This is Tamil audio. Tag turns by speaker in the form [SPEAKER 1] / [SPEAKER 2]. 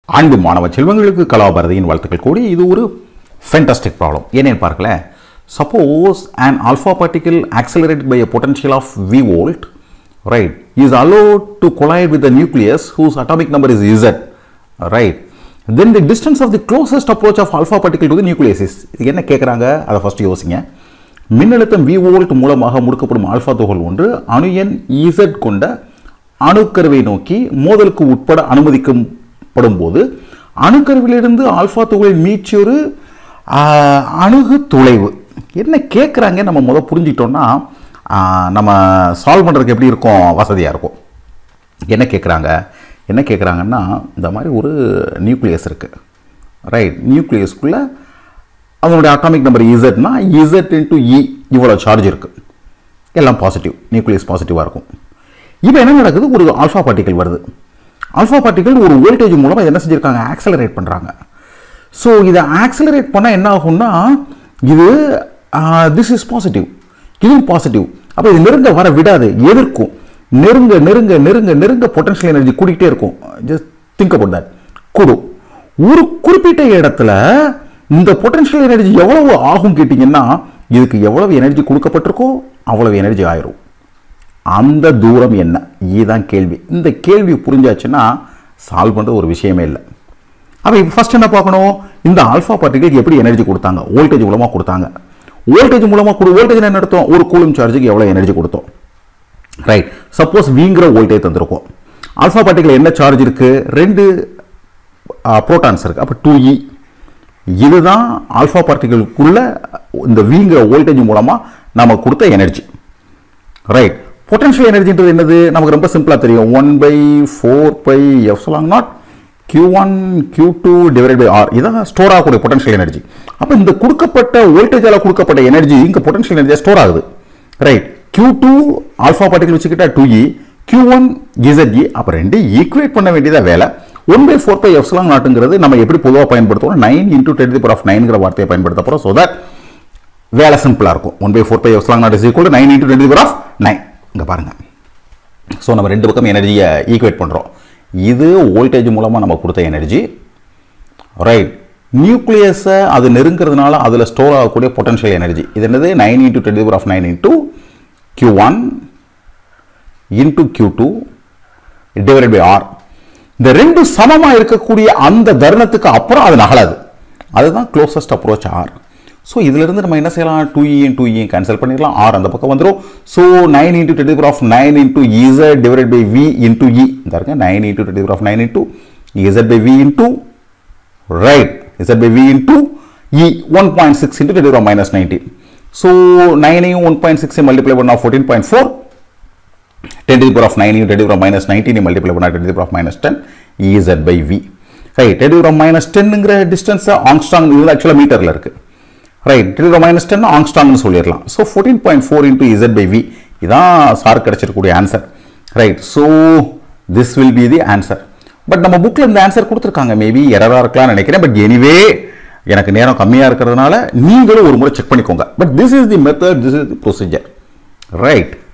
[SPEAKER 1] அன்பு மாணவ செல்வங்களுக்கு கலாபாரதியின் வாழ்த்துக்கள் கூடி இது ஒரு ஃபென்டாஸ்டிக் ப்ராப்ளம் ஏனேன்னு பார்க்கலேன் suppose an alpha particle accelerated by a potential of v volt right is allowed to collide with the nucleus whose atomic number is z right then the distance of the closest approach of alpha particle to the nucleus is இதுக்கு என்ன கேட்குறாங்க அதை ஃபர்ஸ்ட் யோசிங்க மின்னழுத்தம் v வோல்ட் மூலமாக முடுக்கப்படும் ஆல்ஃபா துகள் ஒன்று அணு எண் z கொண்ட அணுக்கருவை நோக்கி மோதலுக்கு உட்பட அனுமதிக்கப்படும் போது அணுக்கருவிலிருந்து ஆல்ஃபா துகளின் மீச்சொரு ஆஹ், அணுகு தொலைவு என்ன கேட்குறாங்க நம்ம முத புரிஞ்சிட்டோம்னா ஆஹ், நம்ம சால்வ் பண்ணுறதுக்கு எப்படி இருக்கும் வசதியாக இருக்கும் என்ன கேட்குறாங்க என்ன கேட்குறாங்கன்னா இந்த மாதிரி ஒரு நியூக்ளியஸ் இருக்குது ரைட் நியூக்ளியஸ்க்குள்ளே அதனுடைய அட்டாமிக் நம்பர் இசட்னா இசட் இன்ட்டு இ இவ்வளோ சார்ஜ் இருக்குது எல்லாம் பாசிட்டிவ் நியூக்ளியஸ் பாசிட்டிவாக இருக்கும் இப்போ என்ன நடக்குது ஒரு ஆல்ஃபா பார்ட்டிகல் வருது ஆல்ஃபா பார்ட்டிகல் ஒரு வோல்டேஜ் மூலமாக இதை என்ன செஞ்சுருக்காங்க ஆக்சலரேட் பண்ணுறாங்க ஸோ இதை ஆக்சலரேட் பண்ணால் என்ன ஆகும்னா இது திஸ் இஸ் பாசிட்டிவ் இதுவும் பாசிட்டிவ் அப்போ இது நெருங்க வர விடாது எதிர்க்கும் நெருங்க நெருங்க நெருங்க நெருங்க பொட்டன்ஷியல் எனர்ஜி கூடிக்கிட்டே இருக்கும் ஜஸ்ட் திங்க் அபவுட் தட் கூடும் ஒரு குறிப்பிட்ட இடத்துல இந்த பொட்டன்ஷியல் எனர்ஜி எவ்வளவு ஆகும் கேட்டிங்கன்னா இதுக்கு எவ்வளவு எனர்ஜி கொடுக்கப்பட்டிருக்கோ அவ்வளவு எனர்ஜி ஆயிரும் அந்த தூரம் என்ன இதுதான் கேள்வி இந்த கேள்வி புரிஞ்சாச்சுன்னா சால்வ் பண்ணுறது ஒரு விஷயமே இல்லை அப்போ இப்போ ஃபர்ஸ்ட் என்ன பார்க்கணும் இந்த ஆல்ஃபா பார்ட்டிகளுக்கு எப்படி எனர்ஜி கொடுத்தாங்க வோல்டேஜ் மூலமாக கொடுத்தாங்க வோல்டேஜ் மூலமாக கொடு வோல்டேஜ் என்ன எடுத்தோம் ஒரு கூலும் சார்ஜுக்கு எவ்வளோ எனர்ஜி கொடுத்தோம் ரைட் சப்போஸ் வீங்கிற வோல்டேஜ் தந்திருக்கோம் ஆல்ஃபா பார்ட்டிகள் என்ன சார்ஜ் இருக்கு ரெண்டு புரோட்டான்ஸ் இருக்கு அப்போ டூ இ இதுதான் ஆல்ஃபா பார்ட்டிகளுக்குள்ள இந்த வீங்கிற வோல்டேஜ் மூலமாக நம்ம கொடுத்த எனர்ஜி ரைட் பொட்டன்ஷியல் எனர்ஜின்றது என்னது நமக்கு ரொம்ப சிம்பிளாக தெரியும் one by four by F சொல்லாங்க naught Q one Q two divide by R இதான் ஸ்டோர் ஆகக்கூடிய பொட்டன்ஷியல் எனர்ஜி அப்போ இந்த கொடுக்கப்பட்ட வோல்டேஜால் கொடுக்கப்பட்ட எனர்ஜி இங்கே பொட்டன்ஷியல் எனர்ஜியாக ஸ்டோர் ஆகுது right Q two alpha particle வச்சுக்கிட்டா two E Q one Z E அப்போ ரெண்டு ஈக்குவேட் பண்ண வேண்டியதா வேலை ஒன் பை ஃபோர் பை எஃப்ஸ்லாம் நாட்டுங்கிறது நம்ம எப்படி பொதுவாக பயன்படுத்துவோம் nine into ten power of நைன்கிற வார்த்தையை பயன்படுத்த போகிறோம் ஸோ தட் வேலை சிம்பிளாக இருக்கும் ஒன் பை ஃபோர் பை எஃப்ஸ்லாம் naught is equal nine into ten power of nine இங்கே பாருங்கள் ஸோ நம்ம ரெண்டு பக்கம் எனர்ஜியை ஈக்குவேட் பண்ணுறோம் இது வோல்டேஜ் மூலமாக நம்ம கொடுத்த எனர்ஜி ரைட் நியூக்ளியஸை அது நெருங்கிறதுனால அதில் ஸ்டோர் ஆகக்கூடிய பொட்டன்ஷியல் எனர்ஜி இது என்னது nine into ten power of nine into Q one into Q two divide by R இந்த ரெண்டு சமமாக இருக்கக்கூடிய அந்த தருணத்துக்கு அப்புறம் அது நகலாது அதுதான் க்ளோசஸ்ட் அப்ரோச் ஆர் ஸோ இதிலிருந்து நம்ம என்ன செய்யலாம் two in two in cancel பண்ணிடலாம் ஆர் அந்த பக்கம் வந்துடும் so nine into ten power of nine into Z divide by V into E இந்த இருக்க nine into ten power of nine into Z by V into right z by v into e 1.6 into 10 to the power minus 19 so 9 ஐயும் 1.6 multiply பண்ணா 14.4 10 to the power of 9 into 10 to the power minus 19 multiply பண்ணா 10 to the power of minus 10 ez by v right 10 to the power minus 10ங்கிற distance ஆங்ஸ்ட்ராங் இது ஆக்சுவலா மீட்டர்ல இருக்கு right 10 to the power minus 10 ஆங்ஸ்ட்ராங்னு சொல்லிடலாம் so 14.4 into z by v இதான் சார் கிடைச்சிருக்கக்கூடிய answer right so this will be the answer but நம்ம புக்கில் இந்த ஆன்சர் கொடுத்துருக்காங்க மேபி எரராக இருக்கலாம்னு நினைக்கிறேன் பட் எனிவே எனக்கு நேரம் கம்மியாக இருக்கிறதுனால நீங்களும் ஒரு முறை செக் பண்ணிக்கோங்க but this is the method this is the procedure right